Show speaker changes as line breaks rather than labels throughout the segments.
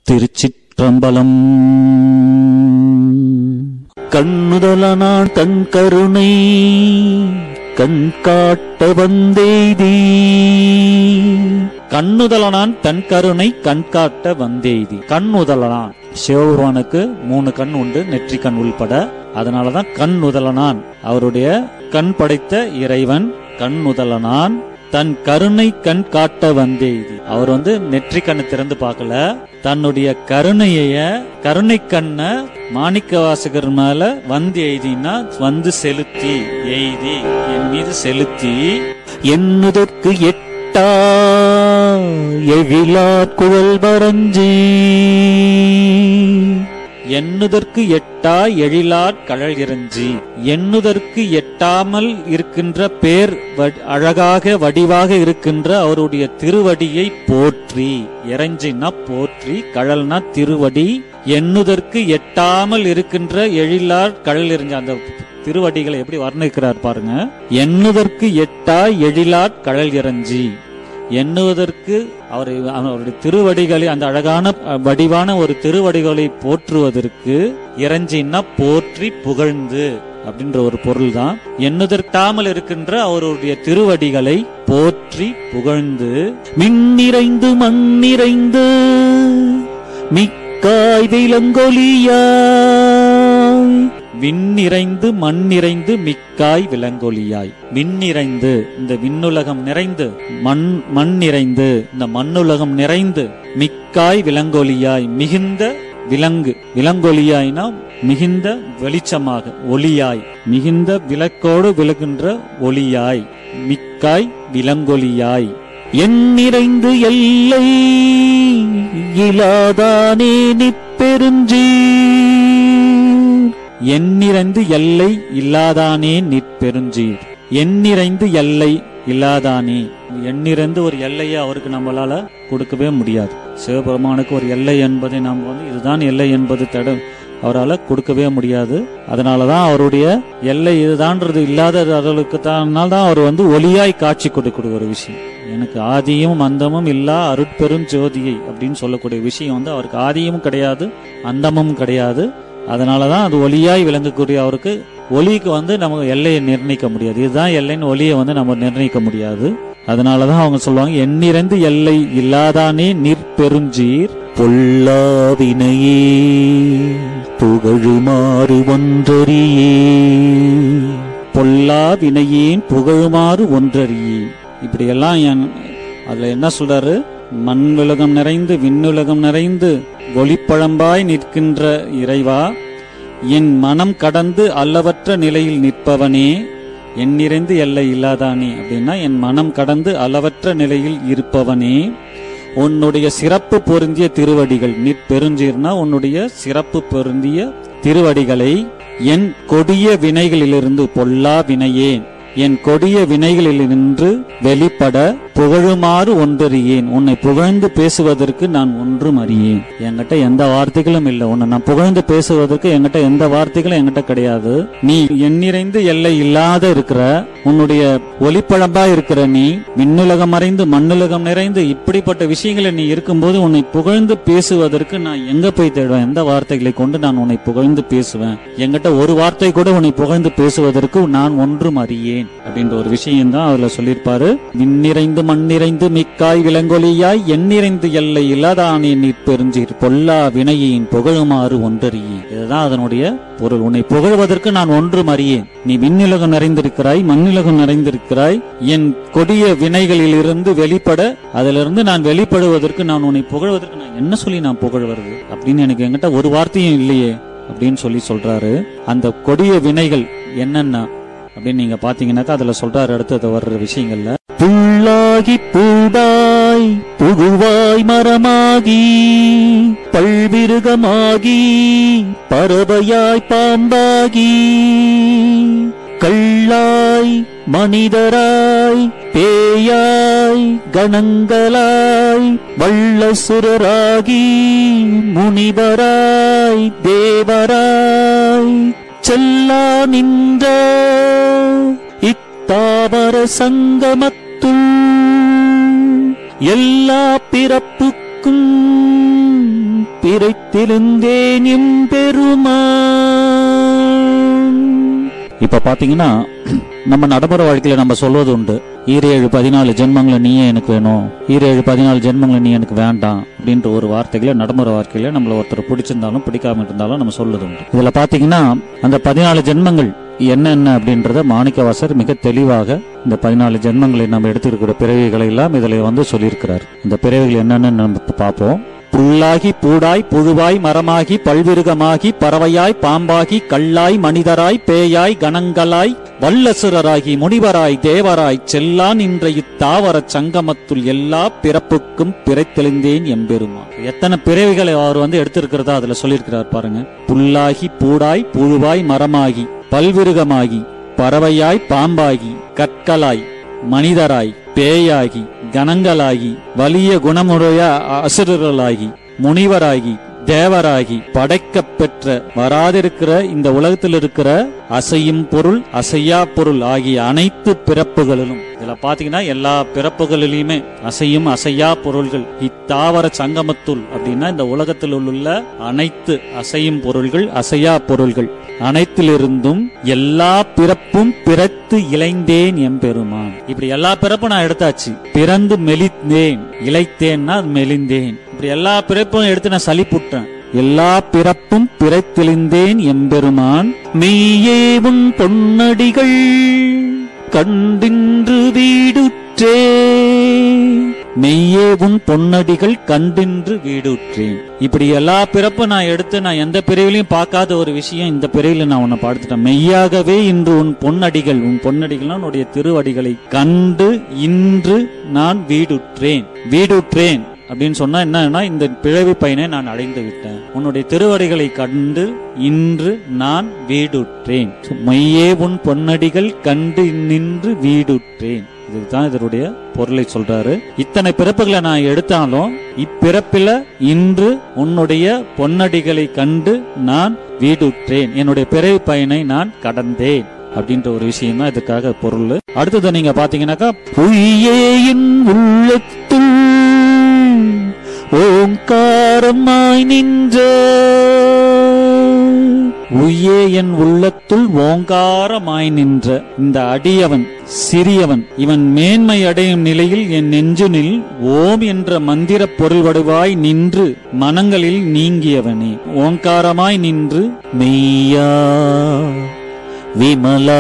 திருச்சிற்றம்பலம் கண்ணுதலனான் தன் கருணை கண் காட்ட வந்தேதி கண்ணுதலனான் தன் கருணை கண் காட்ட வந்தேதி கண்ணுதலனான் சிவபெருமானுக்கு மூணு கண் உண்டு நெற்றி கண் உள்பட அதனாலதான் கண் உதலனான் அவருடைய கண் படைத்த இறைவன் கண் உதலனான் தன் கருணை கண் காட்ட வந்தேதி அவர் வந்து நெற்றி கண்ணு திறந்து பார்க்கல தன்னுடைய கருணைய கருணை கண்ண மாணிக்க வாசகர் மேல வந்து எய்தினா வந்து செலுத்தி எய்தி என் மீது செலுத்தி என்னதற்கு எட்டா எழிலார் குழல் வரஞ்சி எண்ணுதற்கு எட்டா எழிலார் கழல் இறஞ்சி எண்ணுதற்கு எட்டாமல் இருக்கின்ற பேர் வ- அழகாக வடிவாக இருக்கின்ற அவருடைய திருவடியை போற்றி இறைஞ்சினா போற்றி கழல்னா திருவடி எண்ணுதற்கு எட்டாமல் இருக்கின்ற எழிலார் கழல் இறஞ்சி அந்த திருவடிகளை எப்படி வர்ணிக்கிறார் பாருங்க எண்ணுதற்கு எட்டா எழிலார் கழல் இறஞ்சி எண்ணுவதற்கு அவர் அவருடைய திருவடிகளை அந்த அழகான அஹ், வடிவான ஒரு திருவடிகளை போற்றுவதற்கு இறைஞ்சின்னா போற்றி புகழ்ந்து அப்படின்ற ஒரு பொருள் தான் எண்ணுதற்காமல் இருக்கின்ற அவருடைய திருவடிகளை போற்றி புகழ்ந்து மின்னிறைந்து மண்ணிறைந்து மிக்காய் விலங்கொலியாய் விண்ணிறைந்து மண்ணிறைந்து மிக்காய் விலங்கொலியாய் விண்ணிறைந்து இந்த விண்ணுலகம் நிறைந்து மண் மண் நிறைந்து இந்த மண்ணுலகம் நிறைந்து மிக்காய் விலங்கொலியாய் மிகுந்த விலங்கு விலங்கொலியாய்னா மிகுந்த வெளிச்சமாக ஒளியாய் மிகுந்த விளக்கோடு விளக்குகின்ற ஒளியாய் மிக்காய் விலங்கொலியாய் என் நிறைந்து எல்லை இலாதானே நிப்பெருஞ்சி எண்ணிறைந்து எல்லை இல்லாதானே நிற்பெருஞ்சீர் எண்ணிறைந்து எல்லை இல்லாதானே எண்ணிறைந்து ஒரு எல்லையை அவருக்கு நம்மளால கொடுக்கவே முடியாது சிவபெருமானுக்கு ஒரு எல்லை என்பதை நாம் வந்து இதுதான் எல்லை என்பது தட அவரால் கொடுக்கவே முடியாது அதனாலதான் அவருடைய எல்லை இதுதான்றது இல்லாதவர்களுக்கு தான் தான் அவர் வந்து ஒளியாய் காட்சி கொடுக்கக்கூடிய ஒரு விஷயம் எனக்கு ஆதியும் அந்தமும் இல்லா அருட்பெரும் ஜோதியை அப்படின்னு சொல்லக்கூடிய விஷயம் வந்து அவருக்கு ஆதியும் கிடையாது அந்தமும் கிடையாது அதனாலதான் அது ஒளியாய் விளங்கக்கூடிய அவருக்கு ஒளிக்கு வந்து நம்ம எல்லையை நிர்ணயிக்க முடியாது இதுதான் எல்லைன்னு ஒளியை வந்து நம்ம நிர்ணயிக்க முடியாது அதனாலதான் அவங்க சொல்லுவாங்க எண்ணிறந்து எல்லை இல்லாதானே நிற்பெருஞ்சீர் பொல்லாவினையே புகழுமாறு ஒன்றறியே பொல்லா வினையேன் புகழுமாறு ஒன்றறியே இப்படியெல்லாம் என் அதுல என்ன சொல்றாரு மண் உலகம் நிறைந்து விண்ணுலகம் நிறைந்து ஒளிப்பழம்பாய் நிற்கின்ற இறைவா என் மனம் கடந்து அல்லவற்ற நிலையில் நிற்பவனே என் நிறைந்து எல்லை இல்லாதானே அப்படின்னா என் மனம் கடந்து அளவற்ற நிலையில் இருப்பவனே உன்னுடைய சிறப்பு பொருந்திய திருவடிகள் நிற்பெருஞ்சீர்னா உன்னுடைய சிறப்பு பொருந்திய திருவடிகளை என் கொடிய வினைகளிலிருந்து பொல்லா வினையேன் என் கொடிய வினைகளிலிருந்து வெளிப்பட புகழுமாறு ஒன்றறியேன் உன்னை புகழ்ந்து பேசுவதற்கு நான் ஒன்றும் அறியேன் என்கிட்ட எந்த வார்த்தைகளும் இல்லை உன்னை நான் புகழ்ந்து பேசுவதற்கு என்கிட்ட எந்த வார்த்தைகளும் என்கிட்ட கிடையாது நீ எண்ணிறைந்து எல்லை இல்லாத இருக்கிற உன்னுடைய ஒளிப்பழம்பா இருக்கிற நீ விண்ணுலகம் மறைந்து மண்ணுலகம் நிறைந்து இப்படிப்பட்ட விஷயங்களை நீ இருக்கும்போது உன்னை புகழ்ந்து பேசுவதற்கு நான் எங்க போய் தேடுவேன் எந்த வார்த்தைகளை கொண்டு நான் உன்னை புகழ்ந்து பேசுவேன் என்கிட்ட ஒரு வார்த்தை கூட உன்னை புகழ்ந்து பேசுவதற்கு நான் ஒன்றும் அறியேன் அப்படின்ற ஒரு விஷயம் தான் அதுல சொல்லியிருப்பாரு விண்ணிறைந்து மண்ணிறைந்து மிக்காய் விலங்கொலியாய் எண்ணிறைந்து எல்லை இல்லாதானே நிற்பெருஞ்சீர் பொல்லா வினையின் புகழுமாறு ஒன்றறியே இதுதான் அதனுடைய பொருள் உன்னை புகழ்வதற்கு நான் ஒன்றும் அறியேன் நீ விண்ணுலகம் நிறைந்திருக்கிறாய் மண்ணுலகம் நிறைந்திருக்கிறாய் என் கொடிய வினைகளிலிருந்து வெளிப்பட அதிலிருந்து நான் வெளிப்படுவதற்கு நான் உன்னை புகழ்வதற்கு நான் என்ன சொல்லி நான் புகழ்வது அப்படின்னு எனக்கு என்கிட்ட ஒரு வார்த்தையும் இல்லையே அப்படின்னு சொல்லி சொல்றாரு அந்த கொடிய வினைகள் என்னென்ன அப்படின்னு நீங்க பாத்தீங்கன்னாக்கா அதுல சொல்றாரு அடுத்தது வர்ற விஷயங்கள்ல புல்லாகி பூடாய் புகுவாய் மரமாகி பல்விருகமாகி பறவையாய் பாம்பாகி கள்ளாய் மனிதராய் பேயாய் கணங்களாய் வள்ளசுரராகி முனிவராய் தேவராய் செல்லா நின்ற இத்தாவர சங்கமத்துள் எல்லா பிறப்புக்கும் பிறைத்திருந்தேன் எம்பெருமான் இப்ப பாத்தீங்கன்னா நம்ம நடைமுறை வாழ்க்கையில நம்ம சொல்வது உண்டு ஈரேழு பதினாலு ஜென்மங்களை நீயே எனக்கு வேணும் ஈரேழு பதினாலு ஜென்மங்களை நீ எனக்கு வேண்டாம் அப்படின்ற ஒரு வார்த்தைகளை நடைமுறை வாழ்க்கையில நம்மள ஒருத்தர் பிடிச்சிருந்தாலும் பிடிக்காம இருந்தாலும் நம்ம சொல்லுது உண்டு இதுல பாத்தீங்கன்னா அந்த பதினாலு ஜென்மங்கள் என்னென்ன அப்படின்றத மாணிக்கவாசர் மிக தெளிவாக இந்த பதினாலு ஜென்மங்களை நம்ம எடுத்திருக்கிற பிறவிகளை எல்லாம் இதுல வந்து சொல்லியிருக்கிறார் இந்த பிறவிகள் என்னென்னு நம்ம இப்ப பார்ப்போம் புல்லாகி பூடாய் புழுவாய் மரமாகி பல்விருகமாகி பறவையாய் பாம்பாகி கல்லாய் மனிதராய் பேயாய் கணங்களாய் வல்லசுரராகி முனிவராய் தேவராய் செல்லான் இன்ற இத்தாவர சங்கமத்துள் எல்லா பிறப்புக்கும் பிறைத்தெளிந்தேன் எம்பெருமான் எத்தனை பிறவிகளை அவர் வந்து எடுத்திருக்கிறதா அதுல சொல்லியிருக்கிறார் பாருங்க புல்லாகி பூடாய் புழுவாய் மரமாகி பல்விருகமாகி பறவையாய் பாம்பாகி கற்களாய் மனிதராய் பேயாகி கணங்களாகி வலிய குணமுடைய அசுரர்களாகி முனிவராகி தேவராகி படைக்கப் பெற்ற வராதிருக்கிற இந்த உலகத்தில் இருக்கிற அசையும் பொருள் அசையா பொருள் ஆகிய அனைத்து பிறப்புகளிலும் இதுல பாத்தீங்கன்னா எல்லா பிறப்புகளிலுமே அசையும் அசையா பொருள்கள் இத்தாவர சங்கமத்துள் அப்படின்னா இந்த உலகத்தில் உள்ள அனைத்து அசையும் பொருள்கள் அசையா பொருள்கள் அனைத்திலிருந்தும் எல்லா பிறப்பும் பிறத்து இளைந்தேன் எம்பெருமான் இப்படி எல்லா பிறப்பும் நான் எடுத்தாச்சு பிறந்து மெலிந்தேன் இளைத்தேன்னா மெலிந்தேன் இப்படி எல்லா பிறப்பும் எடுத்து நான் சலிப்புட்டேன் எல்லா பிறப்பும் பிறத்தெளிந்தேன் எம்பெருமான் மெய்யே உன் பொன்னடிகள் கண்டின்று வீடுற்றே மெய்யே உன் பொன்னடிகள் கண்டின்று வீடுற்றேன் இப்படி எல்லா பிறப்பும் நான் எடுத்து நான் எந்த பிரிவிலையும் பார்க்காத ஒரு விஷயம் இந்த பிரிவில நான் உன்னை பாடுத்துட்டேன் மெய்யாகவே இன்று உன் பொன்னடிகள் உன் பொன்னடிகள்னா உன்னுடைய திருவடிகளை கண்டு இன்று நான் வீடுற்றேன் வீடுற்றேன் அப்படின்னு சொன்னா என்னன்னா இந்த பிழவி பயனை நான் அடைந்து விட்டேன் உன்னுடைய திருவடிகளை கண்டு இன்று நான் வீடுற்றேன் மெய்யே உன் பொன்னடிகள் கண்டு நின்று வீடுற்றேன் இதுதான் இதனுடைய பொருளை சொல்றாரு இத்தனை பிறப்புகளை நான் எடுத்தாலும் இப்பிறப்பில இன்று உன்னுடைய பொன்னடிகளை கண்டு நான் வீடுற்றேன் என்னுடைய பிறவி பயனை நான் கடந்தேன் அப்படின்ற ஒரு விஷயம் தான் இதுக்காக பொருள் அடுத்தது நீங்க பாத்தீங்கன்னாக்கா பொய்யேயின் உள்ளத்துள் ஓங்காரமாய் நின்ற உய்யே என் உள்ளத்துள் ஓங்காரமாய் நின்ற இந்த அடியவன் சிறியவன் இவன் மேன்மை அடையும் நிலையில் என் நெஞ்சினில் ஓம் என்ற மந்திர பொருள் வடுவாய் நின்று மனங்களில் நீங்கியவனே ஓங்காரமாய் நின்று மெய்யா விமலா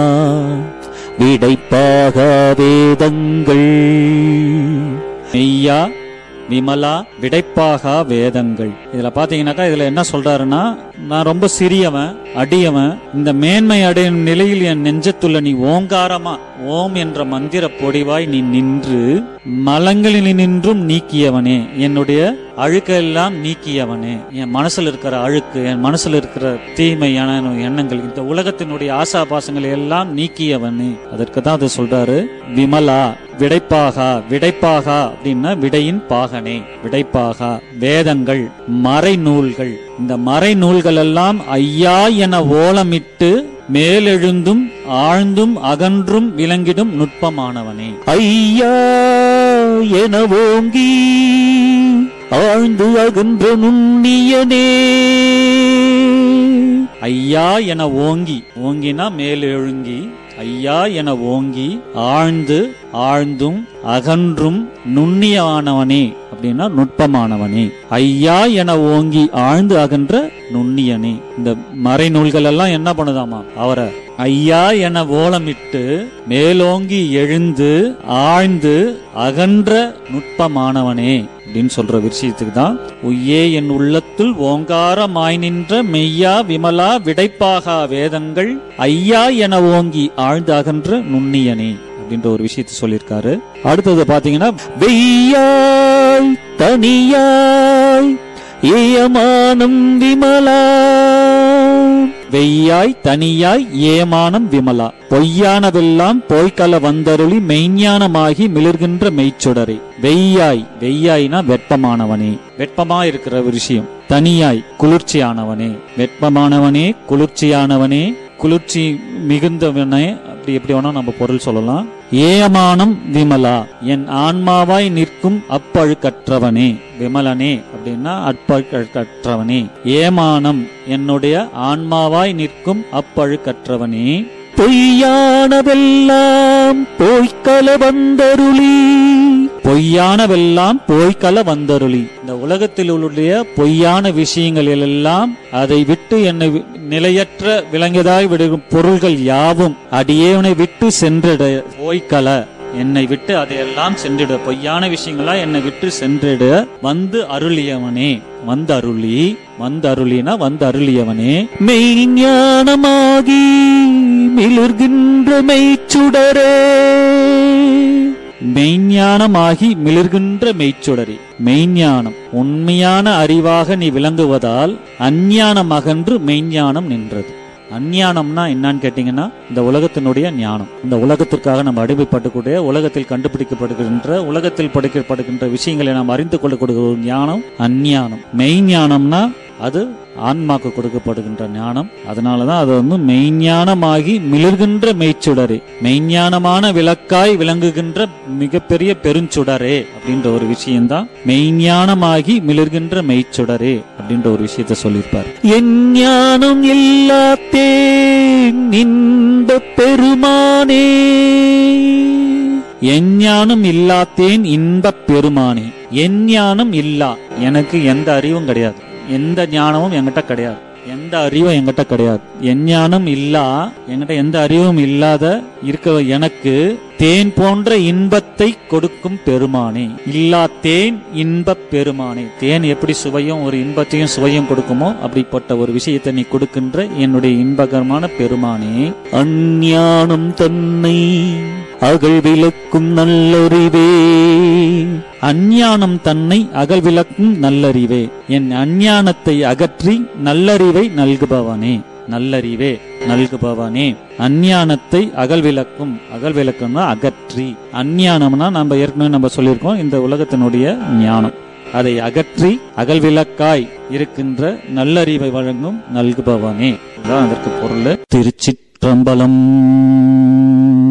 விடைப்பாக வேதங்கள் மெய்யா விமலா விடைப்பாகா வேதங்கள் இதுல பாத்தீங்கன்னாக்கா இதுல என்ன சொல்றாருன்னா நான் ரொம்ப சிறியவன் அடியவன் இந்த மேன்மை அடையும் நிலையில் என் நெஞ்சத்துள்ள நீ ஓங்காரமா ஓம் என்ற மந்திர பொடிவாய் நீ நின்று மலங்களில் நின்றும் நீக்கியவனே என்னுடைய அழுக்கெல்லாம் நீக்கியவனே என் மனசுல இருக்கிற அழுக்கு என் மனசுல இருக்கிற தீமையான எண்ணங்கள் இந்த உலகத்தினுடைய ஆசாபாசங்களை எல்லாம் நீக்கியவனே அதற்கு தான் அது சொல்றாரு விமலா விடைப்பாகா விடைப்பாகா அப்படின்னா விடையின் பாகனே விடைப்பாகா வேதங்கள் மறை நூல்கள் இந்த மறை நூல்கள் எல்லாம் ஐயா என ஓலமிட்டு மேலெழுந்தும் ஆழ்ந்தும் அகன்றும் விளங்கிடும் நுட்பமானவனே ஐயா என ஓங்கி ஆழ்ந்து அகன்ற நுண்ணியனே ஐயா என ஓங்கி ஓங்கினா மேலெழுங்கி ஐயா என ஓங்கி ஆழ்ந்து ஆழ்ந்தும் அகன்றும் நுண்ணியமானவனே அப்படின்னா நுட்பமானவனே ஐயா என ஓங்கி ஆழ்ந்து அகன்ற நுண்ணியனே இந்த மறை நூல்கள் எல்லாம் என்ன பண்ணுதாமா அவரை ஐயா என ஓலமிட்டு மேலோங்கி எழுந்து ஆழ்ந்து அகன்ற நுட்பமானவனே அப்படின்னு சொல்ற விஷயத்துக்கு தான் உய்யே என் உள்ளத்துள் ஓங்காரமாய் நின்ற மெய்யா விமலா விடைப்பாகா வேதங்கள் ஐயா என ஓங்கி ஆழ்ந்து அகன்ற நுண்ணியனே அப்படின்ற ஒரு விஷயத்தை சொல்லியிருக்காரு அடுத்தது பாத்தீங்கன்னா வெய்யாய் தனியாய் ஏயமானம் விமலா வெய்யாய் தனியாய் ஏமானம் விமலா பொய்யானதெல்லாம் பொய்க்கல வந்தருளி மெய்ஞானமாகி மிளிர்கின்ற மெய்ச்சுடரே வெய்யாய் வெய்யாய்னா வெப்பமானவனே வெப்பமா இருக்கிற விஷயம் தனியாய் குளிர்ச்சியானவனே வெப்பமானவனே குளிர்ச்சியானவனே குளிர்ச்சி மிகுந்தவனே இப்படி எப்படி வேணா நம்ம பொருள் சொல்லலாம் ஏமானம் விமலா என் ஆன்மாவாய் நிற்கும் அப்பழுக்கற்றவனே விமலனே அப்படின்னா அற்பழுக்கற்றவனே ஏமானம் என்னுடைய ஆன்மாவாய் நிற்கும் அப்பழுக்கற்றவனே பொய்யானவெல்லாம் போய்க்கல வந்தருளி பொய்யானவெல்லாம் போய்க்கல வந்தருளி இந்த உலகத்தில் உள்ள பொய்யான விஷயங்கள் எல்லாம் அதை விட்டு என்னை வி- நிலையற்ற விளங்கியதாய் விடும் பொருள்கள் யாவும் அடியேவனை விட்டு சென்றிட போய்க்கல என்னை விட்டு அதையெல்லாம் சென்றிட பொய்யான விஷயங்களா என்னை விட்டு சென்றிட வந்து அருளியவனே வந்து அருளி வந்து அருளினா வந்து அருளியவனே மெய்ஞானமாகி மிளிர்கின்ற மெய்ச்சுடரே மெய்ஞானமாகி மிளிர்கின்ற மெய்ச்சுடரே மெய்ஞானம் உண்மையான அறிவாக நீ விளங்குவதால் அஞ்ஞானம் அகன்று மெய்ஞானம் நின்றது அஞ்ஞானம்னா என்னன்னு கேட்டீங்கன்னா இந்த உலகத்தினுடைய ஞானம் இந்த உலகத்திற்காக நம்ம அடிமைப்பட்டுக்கூடிய உலகத்தில் கண்டுபிடிக்கப்படுகின்ற உலகத்தில் படிக்கப்படுகின்ற விஷயங்களை நாம் அறிந்து கொள்ளக்கூடிய ஒரு ஞானம் அஞ்ஞானம் மெய்ஞானம்னா அது ஆன்மாக்கு கொடுக்கப்படுகின்ற ஞானம் அதனாலதான் அது வந்து மெய்ஞானமாகி மிளிர்கின்ற மெய்ச்சுடரே மெய்ஞானமான விளக்காய் விளங்குகின்ற மிகப்பெரிய பெருஞ்சுடரே அப்படின்ற ஒரு விஷயம்தான் மெய்ஞானமாகி மிளிர்கின்ற மெய்ச்சுடரே அப்படின்ற ஒரு விஷயத்த சொல்லியிருப்பார் என் ஞானம் எல்லாத்தே இன்ப பெருமானே என் ஞானம் இல்லாத்தேன் இன்பப் பெருமானே என் ஞானம் இல்லா எனக்கு எந்த அறிவும் கிடையாது எந்த ஞானமும் என்கிட்ட கிடையாது எந்த அறிவும் என்கிட்ட கிடையாது என் ஞானம் இல்லா என்கிட்ட எந்த அறிவும் இல்லாத இருக்க எனக்கு தேன் போன்ற இன்பத்தை கொடுக்கும் பெருமானே இல்லா தேன் இன்பப் பெருமானே தேன் எப்படி சுவையும் ஒரு இன்பத்தையும் சுவையும் கொடுக்குமோ அப்படிப்பட்ட ஒரு விஷயத்தை நீ கொடுக்கின்ற என்னுடைய இன்பகரமான பெருமானே அஞ்ஞானம் தன்னை அகல் விளக்கும் நல்லறிவே அஞ்ஞானம் தன்னை அகல் விளக்கும் நல்லறிவே என் அஞ்ஞானத்தை அகற்றி நல்லறிவை நல்குபவனே நல்லறிவே நல்குபவனே அஞ்ஞானத்தை அகல் விளக்கும் அகல் விளக்கம்னா அகற்றி அஞ்ஞானம்னா நம்ம ஏற்கனவே நம்ம சொல்லியிருக்கோம் இந்த உலகத்தினுடைய ஞானம் அதை அகற்றி அகல் விளக்காய் இருக்கின்ற நல்லறிவை வழங்கும் நல்குபவனே இதுதான் அதற்கு பொருள் திருச்சிற்றம்பலம்